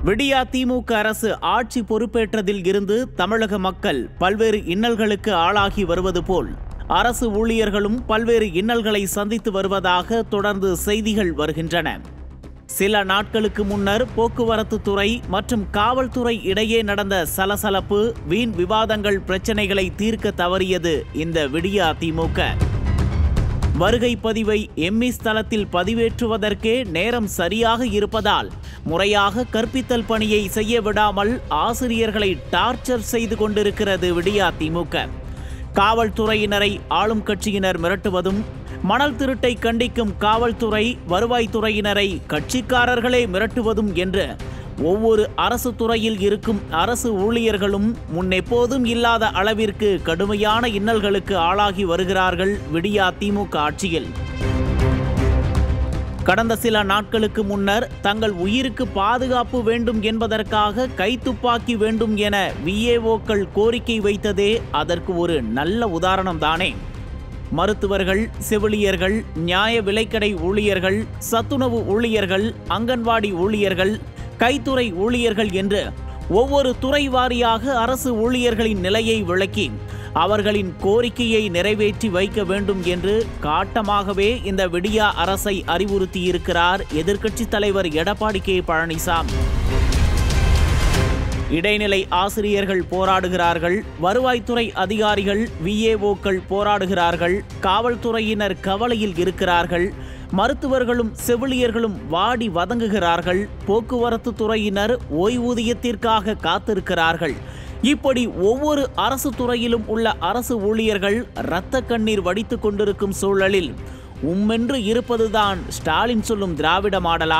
விடியா திமுக அரசு ஆட்சி பொறுப்பேற்றதில் இருந்து தமிழக மக்கள் பல்வேறு இன்னல்களுக்கு ஆளாகி வருவது போல் அரசு ஊழியர்களும் பல்வேறு இன்னல்களை சந்தித்து வருவதாக தொடர்ந்து செய்திகள் வருகின்றன சில நாட்களுக்கு முன்னர் போக்குவரத்து துறை மற்றும் காவல்துறை இடையே நடந்த சலசலப்பு வீண் விவாதங்கள் பிரச்சனைகளை தீர்க்க தவறியது இந்த விடியா திமுக வருகை பதிவை எம்இஸ் தளத்தில் பதிவேற்றுவதற்கே நேரம் சரியாக இருப்பதால் முறையாக கற்பித்தல் பணியை செய்ய விடாமல் ஆசிரியர்களை டார்ச்சர் செய்து கொண்டிருக்கிறது விடியா திமுக காவல்துறையினரை ஆளும் கட்சியினர் மிரட்டுவதும் மணல் திருட்டை கண்டிக்கும் காவல்துறை வருவாய்த்துறையினரை கட்சிக்காரர்களே மிரட்டுவதும் என்று ஒவ்வொரு அரசு துறையில் இருக்கும் அரசு ஊழியர்களும் முன்னெப்போதும் இல்லாத அளவிற்கு கடுமையான இன்னல்களுக்கு ஆளாகி வருகிறார்கள் விடியா திமுக ஆட்சியில் கடந்த சில நாட்களுக்கு முன்னர் தங்கள் உயிருக்கு பாதுகாப்பு வேண்டும் என்பதற்காக கைத்துப்பாக்கி வேண்டும் என விஏஓக்கள் கோரிக்கை வைத்ததே அதற்கு ஒரு நல்ல உதாரணம் தானே மருத்துவர்கள் செவிலியர்கள் நியாய விலைக்கடை ஊழியர்கள் சத்துணவு ஊழியர்கள் அங்கன்வாடி ஊழியர்கள் கைத்துறை ஊழியர்கள் என்று ஒவ்வொரு துறை வாரியாக அரசு ஊழியர்களின் நிலையை விளக்கி அவர்களின் கோரிக்கையை நிறைவேற்றி வைக்க வேண்டும் என்று காட்டமாகவே இந்த விடியா அரசை அறிவுறுத்தியிருக்கிறார் எதிர்க்கட்சித் தலைவர் எடப்பாடி கே பழனிசாமி இடைநிலை ஆசிரியர்கள் போராடுகிறார்கள் வருவாய்த்துறை அதிகாரிகள் விஏஓக்கள் போராடுகிறார்கள் காவல்துறையினர் கவலையில் இருக்கிறார்கள் மருத்துவர்களும் செவிலியர்களும் வாடி வதங்குகிறார்கள் போக்குவரத்து துறையினர் ஓய்வூதியத்திற்காக காத்திருக்கிறார்கள் இப்படி ஒவ்வொரு அரசு துறையிலும் உள்ள அரசு ஊழியர்கள் இரத்த கண்ணீர் வடித்துக் கொண்டிருக்கும் சூழலில் உம்மென்று இருப்பதுதான் ஸ்டாலின் சொல்லும் திராவிட மாடலா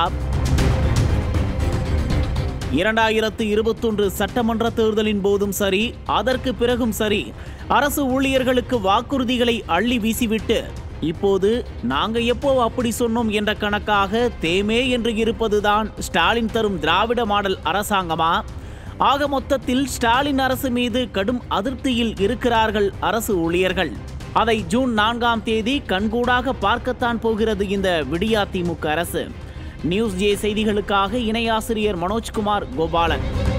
இரண்டாயிரத்து இருபத்தொன்று சட்டமன்ற தேர்தலின் போதும் சரி அதற்கு பிறகும் சரி அரசு ஊழியர்களுக்கு வாக்குறுதிகளை அள்ளி வீசிவிட்டு இப்போது நாங்க எப்போ அப்படி சொன்னோம் என்ற கணக்காக தேமே என்று இருப்பதுதான் ஸ்டாலின் தரும் திராவிட மாடல் அரசாங்கமா ஆக மொத்தத்தில் ஸ்டாலின் அரசு மீது கடும் அதிருப்தியில் இருக்கிறார்கள் அரசு ஊழியர்கள் அதை ஜூன் நான்காம் தேதி கண்கூடாக பார்க்கத்தான் போகிறது இந்த விடியா திமுக அரசு நியூஸ் ஜே செய்திகளுக்காக இணையாசிரியர் மனோஜ்குமார் கோபாலன்